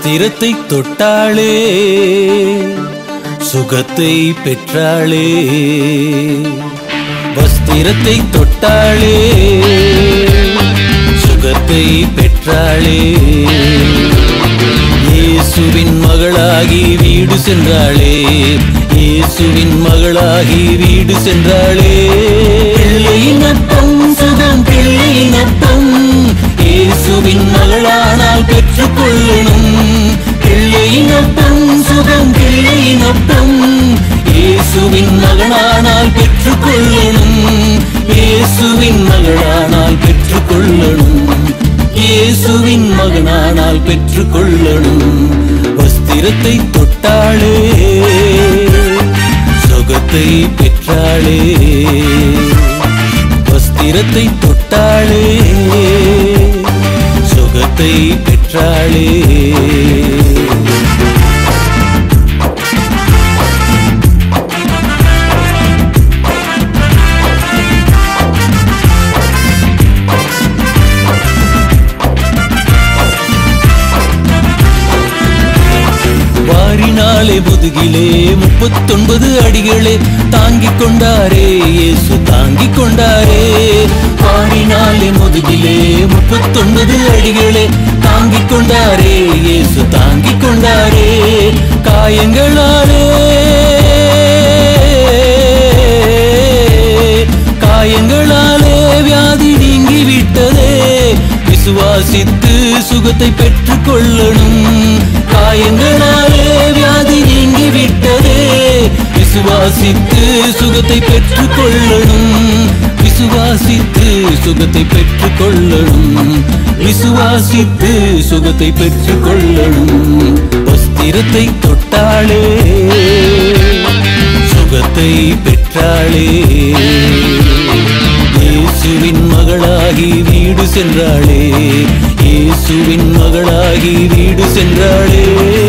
வஸ்திரத்தை தொட்டாளே சுகத்தை பெற்றாளே வஸ்திரத்தை தொட்டாளே சுகத்தை பெற்றாளே இயேசுவின் மகளாகி வீடு சென்றாளே இயேசுவின் மகளாகி வீடு சென்றாளே பிள்ளையினப்பம் சுகம் பிள்ளையினப்பம் இயேசுவின் மகளானால் பெற்றுக்கொள்ளணும் பிள்ளையினப்பம் சுகம் பிள்ளையினப்பம் இயேசுவின் மகனானால் பெற்றுக்கொள்ளணும் இயேசுவின் மகளானால் பெற்றுக்கொள்ளணும் இயேசுவின் மகனானால் பெற்றுக்கொள்ளணும் வஸ்திரத்தை தொட்டாளே சுகத்தை பெற்றாளே வஸ்திரத்தை தொட்டாளே சுகத்தை பெற்றாளே வாரினாலே முதுகிலே முப்பத்தொன்பது அடிகளே தாங்கிக் கொண்டாரே இயேசு தாங்கிக் கொண்டாரே வாரினாலே முதுகிலே முப்பத்தொன்பது அடிகளே தாங்கிக் கொண்டாரே இயேசு தாங்கிக் கொண்டாரே காயங்களாலே காயங்களாலே வியாதி நீங்கி விட்டதே விசுவாசித்து சுகத்தை பெற்றுக் கொள்ளணும் காயங்களாலே வியாதி நீங்கி விட்டதே விசுவாசித்து சுகத்தை பெற்றுக் கொள்ளணும் விசுவாசித்து சுகத்தை பெற்றுக் கொள்ளணும் விசுவாசித்து சுகத்தை பெற்றுக் கொள்ளணும் வஸ்திரத்தை தொட்டாளே சுகத்தை பெற்றாளே இயேசுவின் மகளாகி வீடு சென்றாளே இயேசுவின் மகளாகி வீடு சென்றாளே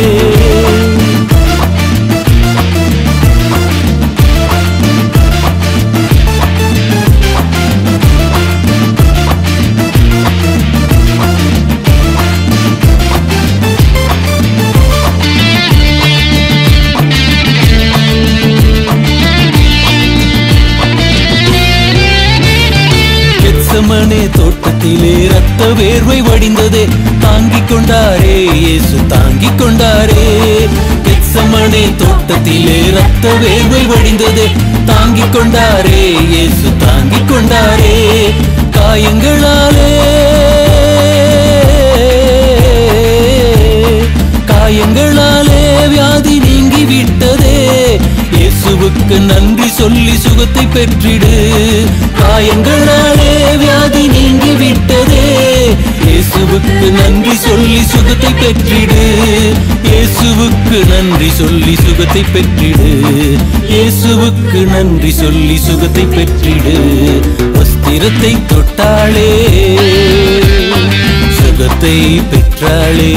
கெத்சமனே தோட்டத்திலே ரத்த வேர்வை வடிந்ததே தாங்கிக் கொண்டாரே இயேசு தாங்கிக் கொண்டாரே கெத்சமனே தோட்டத்திலே ரத்த வேர்வை வடிந்ததே தாங்கிக் கொண்டாரே இயேசு தாங்கிக் கொண்டாரே காயங்களாலே காயங்களாலே வியாதி நீங்கி விட்டதே இயேசுவுக்கு நன்றி சொல்லி சுகத்தை பெற்றிடு காயங்களாலே வியாதி நீங்கி விட்டதே இயேசுவுக்கு நன்றி சொல்லி சுகத்தை பெற்றிடு இயேசுவுக்கு நன்றி சொல்லி சுகத்தை பெற்றிடு இயேசுவுக்கு நன்றி சொல்லி சுகத்தை பெற்றிடு வஸ்திரத்தை தொட்டாளே சுகத்தை பெற்றாளே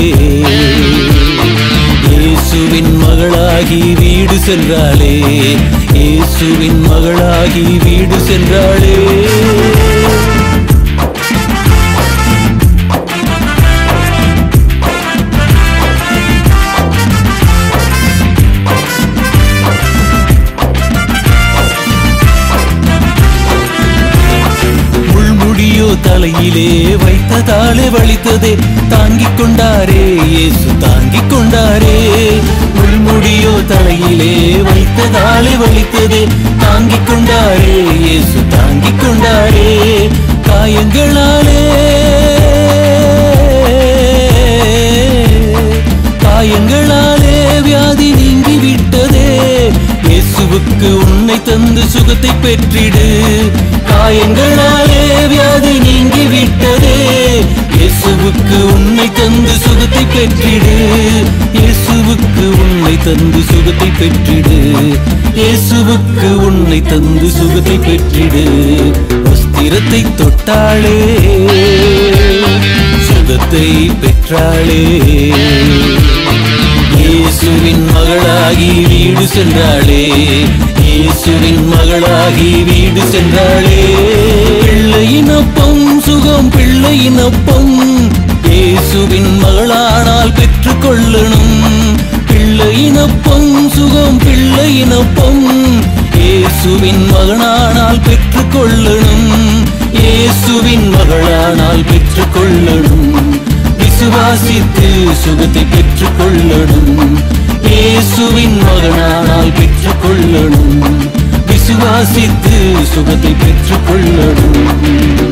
இயேசுவின் மகளாகி வீடு சென்றாளே இயேசுவின் மகளாகி வீடு சென்றாளே முள்முடியோ தலையிலே வைத்ததாலே வலித்ததே தாங்கிக் கொண்டாரே இயேசு தாங்கிக் கொண்டாரே முள்முடியோ தலையிலே வைத்ததாலே வலித்ததே தாங்கிக் கொண்டாரே இயேசு தாங்கிக் கொண்டாரே காயங்களாலே காயங்களாலே வியாதி நீங்கி விட்டதே இயேசுவுக்கு உன்னை தந்து சுகத்தை பெற்றிடு காயங்களாலே வியாதி நீங்கி விட்டதே இயேசுவுக்கு உன்னை தந்து சுகத்தை பெற்றிடு இயேசுவுக்கு உன்னை தந்து சுகத்தை பெற்றிடு இயேசுவுக்கு உன்னை தந்து சுகத்தை பெற்றிடு வஸ்திரத்தை தொட்டாளே சுகத்தை பெற்றாளே இயேசுவின் மகளாகி வீடு சென்றாளே இயேசுவின் மகளாகி வீடு சென்றாளே பிள்ளையினப்பம் சுகம் பிள்ளையினப்பம் இயேசுவின் மகளானால் பெற்றுக்கொள்ள இனப்பம் சுகம் பிள்ளை இனப்பம் இயேசுவின் மகனானால் பெற்றுக் கொள்ளணும் இயேசுவின் மகளானால் பெற்றுக் கொள்ளணும் விசுவாசித்து சுகத்தை பெற்றுக் கொள்ளணும் இயேசுவின் மகனானால் பெற்றுக் கொள்ளணும் விசுவாசித்து சுகத்தை பெற்றுக் கொள்ளணும்